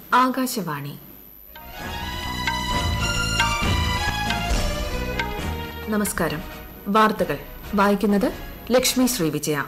ആകാശവാണി നമസ്കാരം വാർത്തകൾ വായിക്കുന്നത് ലക്ഷ്മി ശ്രീവിജയ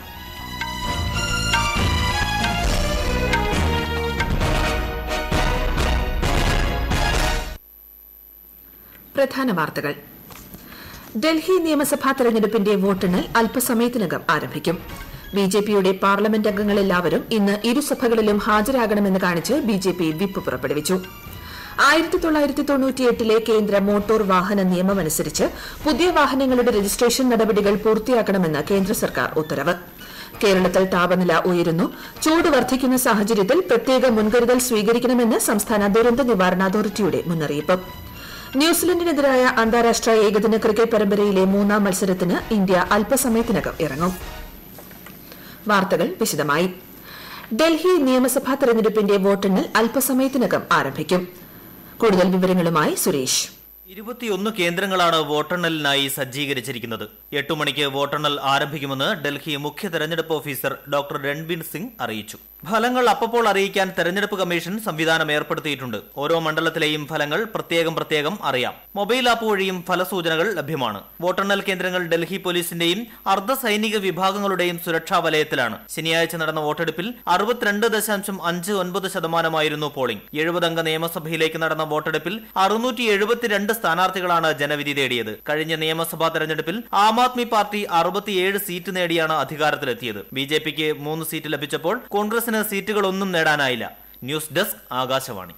പ്രധാന വാർത്തകൾ ഡൽഹി നിയമസഭാ തെരഞ്ഞെടുപ്പിന്റെ വോട്ടെണ്ണൽ അല്പസമയത്തിനകം ആരംഭിക്കും ബി ജെ പിയുടെ പാർലമെന്റ് അംഗങ്ങളെല്ലാവരും ഇന്ന് ഇരുസഭകളിലും ഹാജരാകണമെന്ന് കാണിച്ച് ബി ജെ പി വിപ്പ് പുറപ്പെടുവിച്ചു ആയിരത്തി തൊള്ളായിരത്തി തൊണ്ണൂറ്റിയെട്ടിലെ കേന്ദ്ര മോട്ടോർ വാഹന നിയമമനുസരിച്ച് പുതിയ വാഹനങ്ങളുടെ രജിസ്ട്രേഷൻ നടപടികൾ പൂർത്തിയാക്കണമെന്ന് കേന്ദ്ര സർക്കാർ ഉത്തരവ് കേരളത്തിൽ താപനില ഉയരുന്നു ചൂട് വർദ്ധിക്കുന്ന സാഹചര്യത്തിൽ പ്രത്യേക മുൻകരുതൽ സ്വീകരിക്കണമെന്ന് സംസ്ഥാന ദുരന്ത നിവാരണ അതോറിറ്റിയുടെ മുന്നറിയിപ്പ് ന്യൂസിലൻഡിനെതിരായ അന്താരാഷ്ട്ര ഏകദിന ക്രിക്കറ്റ് പരമ്പരയിലെ മൂന്നാം മത്സരത്തിന് ഇന്ത്യ അല്പസമയത്തിനകം ഇറങ്ങും വാർത്തകൾ വിശദമായി ഡൽഹി നിയമസഭാ തെരഞ്ഞെടുപ്പിന്റെ വോട്ടെണ്ണൽ അല്പസമയത്തിനകം ആരംഭിക്കും കൂടുതൽ വിവരങ്ങളുമായി സുരേഷ് ഇരുപത്തിയൊന്ന് കേന്ദ്രങ്ങളാണ് വോട്ടെണ്ണലിനായി സജ്ജീകരിച്ചിരിക്കുന്നത് എട്ടു മണിക്ക് വോട്ടെണ്ണൽ ആരംഭിക്കുമെന്ന് ഡൽഹി മുഖ്യ തെരഞ്ഞെടുപ്പ് ഓഫീസർ ഡോക്ടർ രൺബീർ സിംഗ് അറിയിച്ചു ഫലങ്ങൾ അപ്പപ്പോൾ അറിയിക്കാൻ തെരഞ്ഞെടുപ്പ് കമ്മീഷൻ സംവിധാനം ഏർപ്പെടുത്തിയിട്ടുണ്ട് ഓരോ മണ്ഡലത്തിലെയും ഫലങ്ങൾ പ്രത്യേകം പ്രത്യേകം അറിയാം മൊബൈൽ ആപ്പ് വഴിയും ഫലസൂചനകൾ ലഭ്യമാണ് വോട്ടെണ്ണൽ കേന്ദ്രങ്ങൾ ഡൽഹി പോലീസിന്റെയും അർദ്ധ സൈനിക വിഭാഗങ്ങളുടെയും സുരക്ഷാ വലയത്തിലാണ് ശനിയാഴ്ച നടന്ന വോട്ടെടുപ്പിൽ അറുപത്തിരണ്ട് ദശാംശം അഞ്ച് ഒൻപത് ശതമാനമായിരുന്നു പോളിംഗ് എഴുപതംഗ നിയമസഭയിലേക്ക് നടന്ന വോട്ടെടുപ്പിൽ അറുന്നൂറ്റി എഴുപത്തിരണ്ട് സ്ഥാനാർത്ഥികളാണ് ജനവിധി തേടിയത് കഴിഞ്ഞ നിയമസഭാ തെരഞ്ഞെടുപ്പിൽ ആം ആദ്മി പാർട്ടി അറുപത്തിയേഴ് സീറ്റ് നേടിയാണ് അധികാരത്തിലെത്തിയത് ബി ജെ പിക്ക് മൂന്ന് സീറ്റ് ലഭിച്ചപ്പോൾ കോൺഗ്രസിന് സീറ്റുകളൊന്നും നേടാനായില്ല news desk Akashvani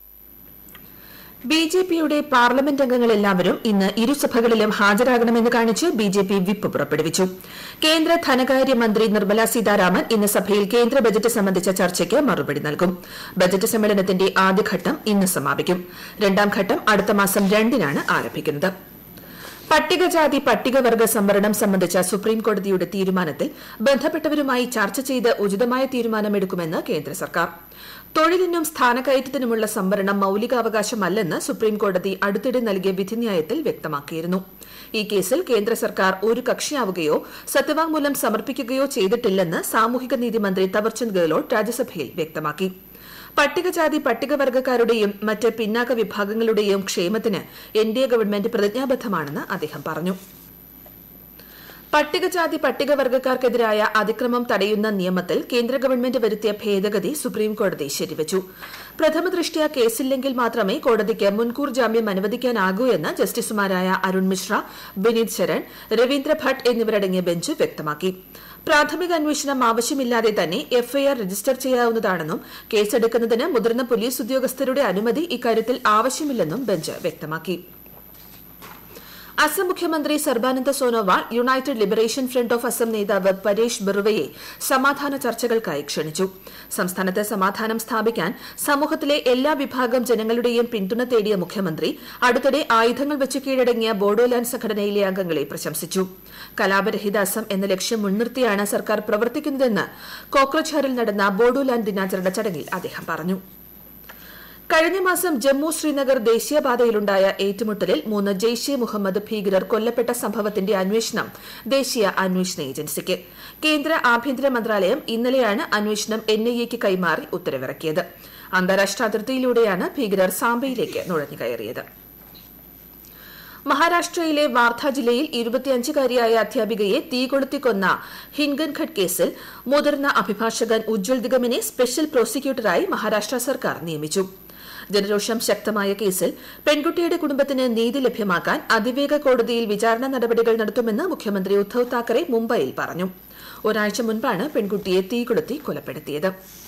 B J പിയുടെ പാർലമെന്റ് അംഗങ്ങളെല്ലാവരും ഇന്ന് ഇരുസഭകളിലും ഹാജരാകണമെന്ന് കാണിച്ച് ബി ജെ പി വിപ്പ് പുറപ്പെടുവിച്ചു കേന്ദ്ര ധനകാര്യമന്ത്രി നിർമ്മല സീതാരാമൻ ഇന്ന് സഭയിൽ കേന്ദ്ര ബജറ്റ് സംബന്ധിച്ച ചർച്ചയ്ക്ക് മറുപടി നൽകും ബജറ്റ് സമ്മേളനത്തിന്റെ ആദ്യഘട്ടം ഇന്ന് സമാപിക്കും രണ്ടാം ഘട്ടം അടുത്ത മാസം രണ്ടിനാണ് ആരംഭിക്കുന്നത് പട്ടികജാതി പട്ടികവർഗ സംവരണം സംബന്ധിച്ച സുപ്രീംകോടതിയുടെ തീരുമാനത്തിൽ ബന്ധപ്പെട്ടവരുമായി ചർച്ച ചെയ്ത് ഉചിതമായ തീരുമാനമെടുക്കുമെന്ന് കേന്ദ്ര സർക്കാർ തൊഴിലിനും സ്ഥാനക്കയറ്റത്തിനുമുള്ള സംവരണം മൌലികാവകാശമല്ലെന്ന് സുപ്രീംകോടതി അടുത്തിടെ നൽകിയ വിധിന്യായത്തിൽ വ്യക്തമാക്കിയിരുന്നു ഈ കേസിൽ കേന്ദ്ര സർക്കാർ ഒരു കക്ഷിയാവുകയോ സത്യവാങ്മൂലം സമർപ്പിക്കുകയോ ചെയ്തിട്ടില്ലെന്ന് സാമൂഹിക നീതി മന്ത്രി തവർചന്ദ് ഗെഹ്ലോട്ട് രാജ്യസഭയിൽ വ്യക്തമാക്കി പട്ടികജാതി പട്ടികവർഗക്കാരുടെയും മറ്റ് പിന്നാക്ക വിഭാഗങ്ങളുടെയും ക്ഷേമത്തിന് എൻഡിഎ ഗവൺമെന്റ് പ്രതിജ്ഞാബദ്ധമാണെന്ന് അദ്ദേഹം പറഞ്ഞു പട്ടികജാതി പട്ടികവർഗക്കാർക്കെതിരായ അതിക്രമം തടയുന്ന നിയമത്തിൽ കേന്ദ്ര ഗവൺമെന്റ് വരുത്തിയ ഭേദഗതി സുപ്രീംകോടതി ശരിവച്ചു പ്രഥമ ദൃഷ്ട്യാ കേസില്ലെങ്കിൽ മാത്രമേ കോടതിക്ക് മുൻകൂർ ജാമ്യം അനുവദിക്കാനാകൂ എന്ന് ജസ്റ്റിസുമാരായ അരുൺ മിശ്ര വിനീത് ശരൺ രവീന്ദ്ര ഭട്ട് എന്നിവരടങ്ങിയ ബെഞ്ച് വ്യക്തമാക്കി പ്രാഥമിക അന്വേഷണം ആവശ്യമില്ലാതെ തന്നെ എഫ്ഐആർ രജിസ്റ്റർ ചെയ്യാവുന്നതാണെന്നും കേസെടുക്കുന്നതിന് മുതിർന്ന പോലീസ് ഉദ്യോഗസ്ഥരുടെ അനുമതി ഇക്കാര്യത്തിൽ ആവശ്യമില്ലെന്നും ബെഞ്ച് വ്യക്തമാക്കി അസം മുഖ്യമന്ത്രി Sarbananda Sonowal United Liberation Front of Assam നേതാവ് പരേഷ് ബറുവയെ സമാധാന ചർച്ചകൾക്കായി ക്ഷണിച്ചു സംസ്ഥാനത്ത് സമാധാനം സ്ഥാപിക്കാൻ സമൂഹത്തിലെ എല്ലാ വിഭാഗം ജനങ്ങളുടെയും പിന്തുണ തേടിയ മുഖ്യമന്ത്രി അടുത്തിടെ ആയുധങ്ങൾ വെച്ച് കീഴടങ്ങിയ ബോഡോലാൻഡ് സംഘടനയിലെ അംഗങ്ങളെ പ്രശംസിച്ചു കലാപരഹിത അസം എന്ന ലക്ഷ്യം മുൻനിർത്തിയാണ് സർക്കാർ പ്രവർത്തിക്കുന്നതെന്ന് കോക്രഝാറിൽ നടന്ന ബോഡോലാൻഡ് ദിനാചരണ ചടങ്ങിൽ അദ്ദേഹം പറഞ്ഞു കഴിഞ്ഞ മാസം ജമ്മു ശ്രീനഗർ ദേശീയപാതയിലുണ്ടായ ഏറ്റുമുട്ടലിൽ മൂന്ന് ജെയ്ഷെ മുഹമ്മദ് ഭീകരർ കൊല്ലപ്പെട്ട സംഭവത്തിന്റെ അന്വേഷണം ദേശീയ അന്വേഷണ ഏജൻസിക്ക് കേന്ദ്ര ആഭ്യന്തര മന്ത്രാലയം ഇന്നലെയാണ് അന്വേഷണം എൻഐഎക്ക് കൈമാറി ഉത്തരവിറക്കിയത് അന്താരാഷ്ട്ര അതിർത്തിയിലൂടെയാണ് ഭീകരർ സാംബയിലേക്ക് നുഴഞ്ഞുകയറിയത് മഹാരാഷ്ട്രയിലെ വാർധ ജില്ലയിൽ ഇരുപത്തിയഞ്ചുകാരിയായ അധ്യാപികയെ തീകൊളുത്തിക്കൊന്ന ഹിൻഗൻഘട്ട് കേസിൽ മുതിർന്ന അഭിഭാഷകൻ ഉജ്ജ്വൽ ദിഗമിനെ സ്പെഷ്യൽ പ്രോസിക്യൂട്ടറായി മഹാരാഷ്ട്ര സർക്കാർ നിയമിച്ചു ജനരോഷം ശക്തമായ കേസിൽ പെൺകുട്ടിയുടെ കുടുംബത്തിന് നീതി ലഭ്യമാക്കാൻ അതിവേഗ കോടതിയിൽ വിചാരണ നടപടികൾ നടത്തുമെന്ന് മുഖ്യമന്ത്രി ഉദ്ധവ് താക്കറെ മുംബൈയിൽ പറഞ്ഞു ഒരാഴ്ച മുൻപാണ് പെൺകുട്ടിയെ തീകൊളുത്തി കൊലപ്പെടുത്തിയത്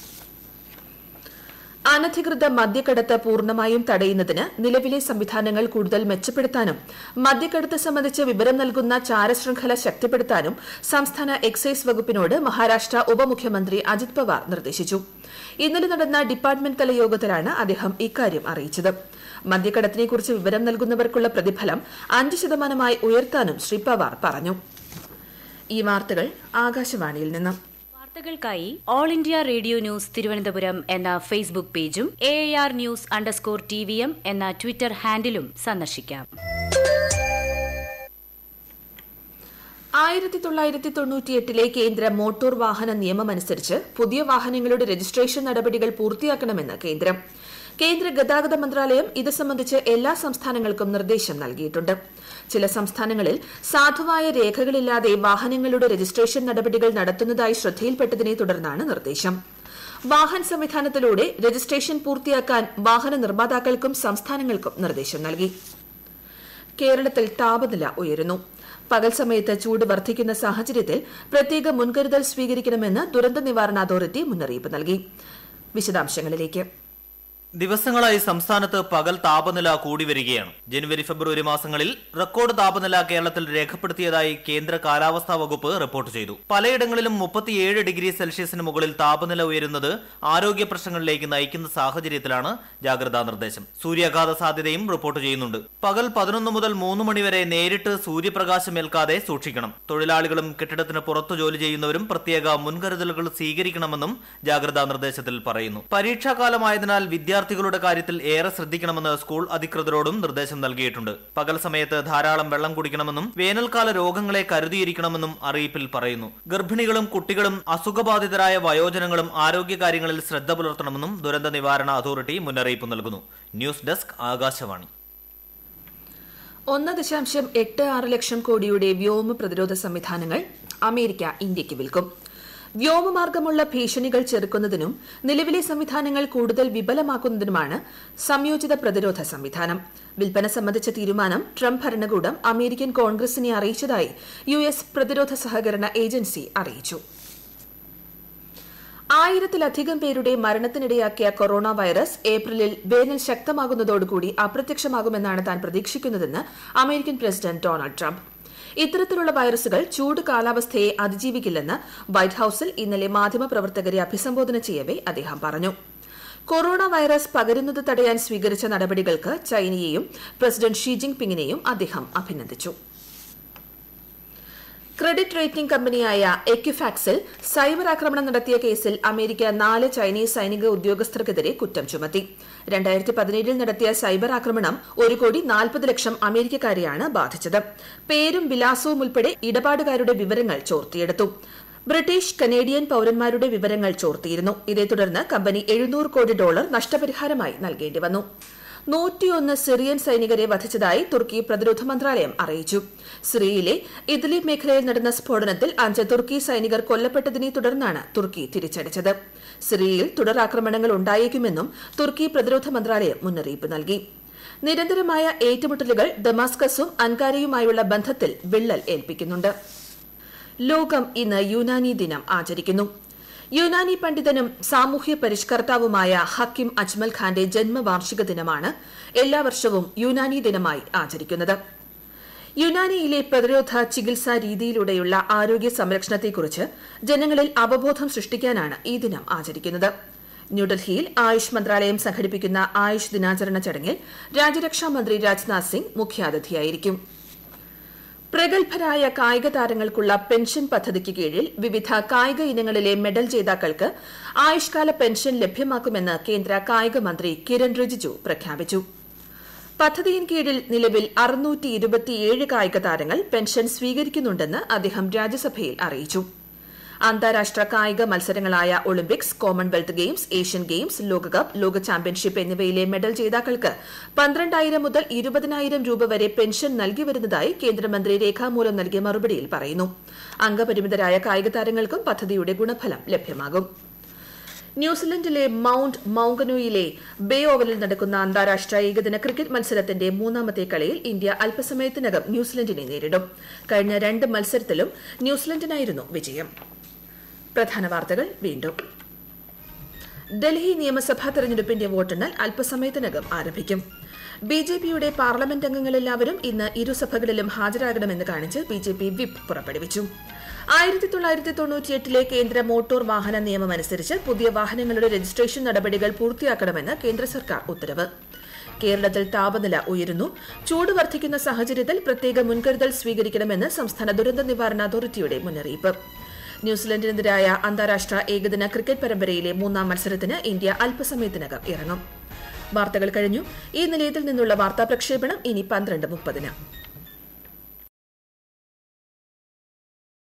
അനധികൃത മദ്യക്കടത്ത് പൂർണ്ണമായും തടയുന്നതിന് നിലവിലെ സംവിധാനങ്ങൾ കൂടുതൽ മെച്ചപ്പെടുത്താനും മദ്യക്കടത്ത് സംബന്ധിച്ച് വിവരം നൽകുന്ന ചാരശൃംഖല ശക്തിപ്പെടുത്താനും സംസ്ഥാന എക്സൈസ് വകുപ്പിനോട് മഹാരാഷ്ട്ര ഉപമുഖ്യമന്ത്രി അജിത് പവാർ നിർദ്ദേശിച്ചു ഇന്നലെ നടന്ന ഡിപ്പാർട്ട്മെന്റ് തല യോഗത്തിലാണ് അദ്ദേഹം ഇക്കാര്യം അറിയിച്ചത് മദ്യക്കടത്തിനെക്കുറിച്ച് വിവരം നൽകുന്നവർക്കുള്ള പ്രതിഫലം അഞ്ച് ശതമാനമായി ഉയർത്താനും ശ്രീ പവാർ പറഞ്ഞു ഈ വാർത്തകൾ ആകാശവാണിയിൽ നിന്നും വാർത്തകൾക്കായി All India Radio News Thiruvananthapuram എന്ന ഫേസ്ബുക്ക് പേജും A R news underscore T V M എന്ന ട്വിറ്റർ ഹാൻഡിലും സന്ദർശിക്കാം ആയിരത്തി തൊള്ളായിരത്തി തൊണ്ണൂറ്റിയെട്ടിലെ കേന്ദ്ര മോട്ടോർ വാഹന നിയമമനുസരിച്ച് പുതിയ വാഹനങ്ങളുടെ രജിസ്ട്രേഷൻ നടപടികൾ പൂർത്തിയാക്കണമെന്ന് കേന്ദ്രം കേന്ദ്ര ഗതാഗത മന്ത്രാലയം ഇത് സംബന്ധിച്ച് എല്ലാ സംസ്ഥാനങ്ങൾക്കും നിർദ്ദേശം നൽകിയിട്ടുണ്ട് ചില സംസ്ഥാനങ്ങളിൽ സാധുവായ രേഖകളില്ലാതെ വാഹനങ്ങളുടെ രജിസ്ട്രേഷൻ നടപടികൾ നടത്തുന്നതായി ശ്രദ്ധയിൽപ്പെട്ടതിനെ തുടർന്നാണ് നിർദ്ദേശം വാഹൻ സംവിധാനത്തിലൂടെ രജിസ്ട്രേഷൻ പൂർത്തിയാക്കാൻ വാഹന നിർമ്മാതാക്കൾക്കും സംസ്ഥാനങ്ങൾക്കും നിർദ്ദേശം നൽകി കേരളത്തിൽ താപനില ഉയരുന്നു പകൽ സമയത്ത് ചൂട് വർദ്ധിക്കുന്ന സാഹചര്യത്തിൽ പ്രത്യേക മുൻകരുതൽ സ്വീകരിക്കണമെന്ന് ദുരന്ത നിവാരണ അതോറിറ്റി മുന്നറിയിപ്പ് നൽകി വിശദാംശങ്ങളിലേക്ക് ദിവസങ്ങളായി സംസ്ഥാനത്ത് പകൽ താപനില കൂടി വരികയാണ് ജനുവരി ഫെബ്രുവരി മാസങ്ങളിൽ റെക്കോർഡ് താപനില കേരളത്തിൽ രേഖപ്പെടുത്തിയതായി കേന്ദ്ര കാലാവസ്ഥാ വകുപ്പ് റിപ്പോർട്ട് ചെയ്തു പലയിടങ്ങളിലും മുപ്പത്തിയേഴ് ഡിഗ്രി സെൽഷ്യസിന് മുകളിൽ താപനില ഉയരുന്നത് ആരോഗ്യ പ്രശ്നങ്ങളിലേക്ക് നയിക്കുന്ന സാഹചര്യത്തിലാണ് ജാഗ്രതാ നിർദ്ദേശം സൂര്യാഘാത സാധ്യതയും റിപ്പോർട്ട് ചെയ്യുന്നുണ്ട് പകൽ പതിനൊന്ന് മുതൽ മൂന്ന് മണിവരെ നേരിട്ട് സൂര്യപ്രകാശം ഏൽക്കാതെ സൂക്ഷിക്കണം തൊഴിലാളികളും കെട്ടിടത്തിന് പുറത്തു ജോലി ചെയ്യുന്നവരും പ്രത്യേക മുൻകരുതലുകൾ സ്വീകരിക്കണമെന്നും ജാഗ്രതാ നിർദ്ദേശത്തിൽ പറയുന്നു പരീക്ഷാകാലമായതിനാൽ വിദ്യാർത്ഥികളുടെ കാര്യത്തിൽ ഏറെ ശ്രദ്ധിക്കണമെന്ന് സ്കൂൾ അധികൃതരോടും നിർദ്ദേശം നൽകിയിട്ടുണ്ട് പകൽ സമയത്ത് ധാരാളം വെള്ളം കുടിക്കണമെന്നും വേനൽക്കാല രോഗങ്ങളെ കരുതിയിരിക്കണമെന്നും അറിയിപ്പിൽ പറയുന്നു ഗർഭിണികളും കുട്ടികളും അസുഖബാധിതരായ വയോജനങ്ങളും ആരോഗ്യകാര്യങ്ങളിൽ ശ്രദ്ധ പുലർത്തണമെന്നും ദുരന്ത നിവാരണ അതോറിറ്റി മുന്നറിയിപ്പ് നൽകുന്നു ന്യൂസ് ഡെസ്ക് ആകാശവാണി ഒന്ന് ദശാംശം എട്ട് ആറ് ലക്ഷം കോടിയുടെ വ്യോമ പ്രതിരോധ സംവിധാനങ്ങൾ അമേരിക്ക ഇന്ത്യയ്ക്ക് വിൽക്കും വ്യോമമാർഗമുള്ള ഭീഷണികൾ ചെറുക്കുന്നതിനും നിലവിലെ സംവിധാനങ്ങൾ കൂടുതൽ വിപുലമാക്കുന്നതിനുമാണ് സംയോജിത പ്രതിരോധ സംവിധാനം വിൽപ്പന സംബന്ധിച്ച തീരുമാനം ട്രംപ് ഭരണകൂടം അമേരിക്കൻ കോൺഗ്രസിനെ അറിയിച്ചതായി യു എസ് പ്രതിരോധ സഹകരണ ഏജൻസി അറിയിച്ചു ആയിരത്തിലധികം പേരുടെ മരണത്തിനിടയാക്കിയ കൊറോണ വൈറസ് ഏപ്രിലിൽ വേനൽ ശക്തമാകുന്നതോടുകൂടി അപ്രത്യക്ഷമാകുമെന്നാണ് താൻ പ്രതീക്ഷിക്കുന്നതെന്ന് അമേരിക്കൻ പ്രസിഡന്റ് ഡൊണാൾഡ് ട്രംപ് ഇത്തരത്തിലുള്ള വൈറസുകൾ ചൂട് കാലാവസ്ഥയെ അതിജീവിക്കില്ലെന്ന് വൈറ്റ് ഹൌസിൽ ഇന്നലെ മാധ്യമപ്രവർത്തകരെ അഭിസംബോധന ചെയ്യവെ അദ്ദേഹം പറഞ്ഞു കൊറോണ വൈറസ് പകരുന്നത് തടയാൻ സ്വീകരിച്ച നടപടികൾക്ക് ചൈനയെയും പ്രസിഡന്റ് ഷീ ജിങ് പിങ്ങിനെയും അദ്ദേഹം അഭിനന്ദിച്ചു ക്രെഡിറ്റ് റേറ്റിംഗ് കമ്പനിയായ എക്യുഫാക്സിൽ സൈബർ ആക്രമണം നടത്തിയ കേസിൽ അമേരിക്ക നാല് ചൈനീസ് സൈനിക ഉദ്യോഗസ്ഥർക്കെതിരെ കുറ്റം ചുമത്തി രണ്ടായിരത്തി പതിനേഴിൽ നടത്തിയ സൈബർ ആക്രമണം ഒരു കോടി നാൽപ്പത് ലക്ഷം അമേരിക്കക്കാരെയാണ് ബാധിച്ചത് പേരും വിലാസവും ഉൾപ്പെടെ ഇടപാടുകാരുടെ വിവരങ്ങൾ ചോർത്തിയെടുത്തു ബ്രിട്ടീഷ് കനേഡിയൻ പൌരന്മാരുടെ വിവരങ്ങൾ ചോർത്തിയിരുന്നു ഇതേ തുടർന്ന് കമ്പനി എഴുന്നൂറ് കോടി ഡോളർ നഷ്ടപരിഹാരമായി നൽകേണ്ടി വന്നു നൂറ്റിയൊന്ന് സിറിയൻ സൈനികരെ വധിച്ചതായി തുർക്കി പ്രതിരോധ മന്ത്രാലയം അറിയിച്ചു സിറിയയിലെ ഇദ്ലിബ് മേഖലയിൽ നടന്ന സ്ഫോടനത്തിൽ അഞ്ച് തുർക്കി സൈനികർ കൊല്ലപ്പെട്ടതിനെ തുടർന്നാണ് തുർക്കി തിരിച്ചടിച്ചത് സിറിയയിൽ തുടരാക്രമണങ്ങൾ ഉണ്ടായേക്കുമെന്നും തുർക്കി പ്രതിരോധ മന്ത്രാലയം മുന്നറിയിപ്പ് നൽകി നിരന്തരമായ ഏറ്റുമുട്ടലുകൾ ദമാസ്കസും അൻകാരയുമായുള്ള ബന്ധത്തിൽ വിള്ളൽ ഏൽപ്പിക്കുന്നുണ്ട് ലോകം ഇന്ന് യുനാനി ദിനം ആചരിക്കുന്നു യുനാനി പണ്ഡിതനും സാമൂഹ്യ പരിഷ്കർത്താവുമായ ഹക്കിം അജ്മൽ ഖാന്റെ ജന്മവാർഷിക ദിനമാണ് എല്ലാ വർഷവും യുനാനി ദിനമായി ആചരിക്കുന്നത് യുനാനിയിലെ പ്രതിരോധ ചികിത്സാ രീതിയിലൂടെയുള്ള ആരോഗ്യ സംരക്ഷണത്തെക്കുറിച്ച് ജനങ്ങളിൽ അവബോധം സൃഷ്ടിക്കാനാണ് ഈ ദിനം ആചരിക്കുന്നത് ന്യൂഡൽഹിയിൽ ആയുഷ് മന്ത്രാലയം സംഘടിപ്പിക്കുന്ന ആയുഷ് ദിനാചരണ ചടങ്ങിൽ രാജ്യരക്ഷാമന്ത്രി രാജ്നാഥ് സിംഗ് മുഖ്യാതിഥിയായിരിക്കും പ്രഗത്ഭരായ കായിക താരങ്ങൾക്കുള്ള പെൻഷൻ പദ്ധതിക്ക് കീഴിൽ വിവിധ കായിക ഇനങ്ങളിലെ മെഡൽ ജേതാക്കൾക്ക് ആയുഷ്കാല പെൻഷൻ ലഭ്യമാക്കുമെന്ന് കേന്ദ്ര കായിക മന്ത്രി കിരൺ റിജിജു പ്രഖ്യാപിച്ചു പദ്ധതിയിൻ കീഴിൽ നിലവിൽ അറുന്നൂറ്റി ഇരുപത്തിയേഴ് കായിക താരങ്ങൾ പെൻഷൻ സ്വീകരിക്കുന്നുണ്ടെന്ന് അദ്ദേഹം രാജ്യസഭയിൽ അറിയിച്ചു അന്താരാഷ്ട്ര കായിക മത്സരങ്ങളായ Olympics Commonwealth Games Asian Games ലോകകപ്പ് ലോക ചാമ്പ്യൻഷിപ്പ് എന്നിവയിലെ മെഡൽ ജേതാക്കൾക്ക് പന്ത്രണ്ടായിരം മുതൽ ഇരുപതിനായിരം രൂപ വരെ പെൻഷൻ നൽകി വരുന്നതായി കേന്ദ്രമന്ത്രി രേഖാമൂലം നൽകിയ മറുപടിയിൽ പറയുന്നു അംഗപരിമിതരായ കായിക താരങ്ങൾക്കും പദ്ധതിയുടെ ഗുണഫലം ലഭ്യമാകും ന്യൂസിലൻഡിലെ മൌണ്ട് മൌങ്കനുയിലെ ബേ ഓവലിൽ നടക്കുന്ന അന്താരാഷ്ട്ര ഏകദിന ക്രിക്കറ്റ് മത്സരത്തിന്റെ മൂന്നാമത്തെ കളിയിൽ ഇന്ത്യ അല്പസമയത്തിനകം ന്യൂസിലൻഡിനെ നേരിടും കഴിഞ്ഞ രണ്ട് മത്സരത്തിലും ന്യൂസിലൻഡിനായിരുന്നു വിജയം പ്രധാന വാർത്തകൾ വീണ്ടും ഡൽഹി നിയമസഭാ തെരഞ്ഞെടുപ്പിന്റെ വോട്ടെണ്ണൽ അല്പസമയത്തിനകം ആരംഭിക്കും ബി ജെ പിയുടെ പാർലമെന്റ് അംഗങ്ങളെല്ലാവരും ഇന്ന് ഇരുസഭകളിലും ഹാജരാകണമെന്ന് കാണിച്ച് ബി ജെ പി വിപ്പ് പുറപ്പെടുവിച്ചു ആയിരത്തി തൊള്ളായിരത്തി തൊണ്ണൂറ്റിയെട്ടിലെ കേന്ദ്ര മോട്ടോർ വാഹന നിയമമനുസരിച്ച് പുതിയ വാഹനങ്ങളുടെ രജിസ്ട്രേഷൻ നടപടികൾ പൂർത്തിയാക്കണമെന്ന് കേന്ദ്ര സർക്കാർ ഉത്തരവ് കേരളത്തിൽ താപനില ഉയരുന്നു ചൂട് വർദ്ധിക്കുന്ന സാഹചര്യത്തിൽ പ്രത്യേക മുൻകരുതൽ സ്വീകരിക്കണമെന്ന് സംസ്ഥാന ദുരന്ത നിവാരണ അതോറിറ്റിയുടെ മുന്നറിയിപ്പ് ന്യൂസിലൻഡിനെതിരായ അന്താരാഷ്ട്ര ഏകദിന ക്രിക്കറ്റ് പരമ്പരയിലെ മൂന്നാം മത്സരത്തിന് ഇന്ത്യ അല്പസമയത്തിനകം ഇറങ്ങും വാർത്തകൾ കഴിഞ്ഞു ഈ നിലയത്തിൽ നിന്നുള്ള വാർത്താ പ്രക്ഷേപണം ഇനി പന്ത്രണ്ട് മുപ്പതിന്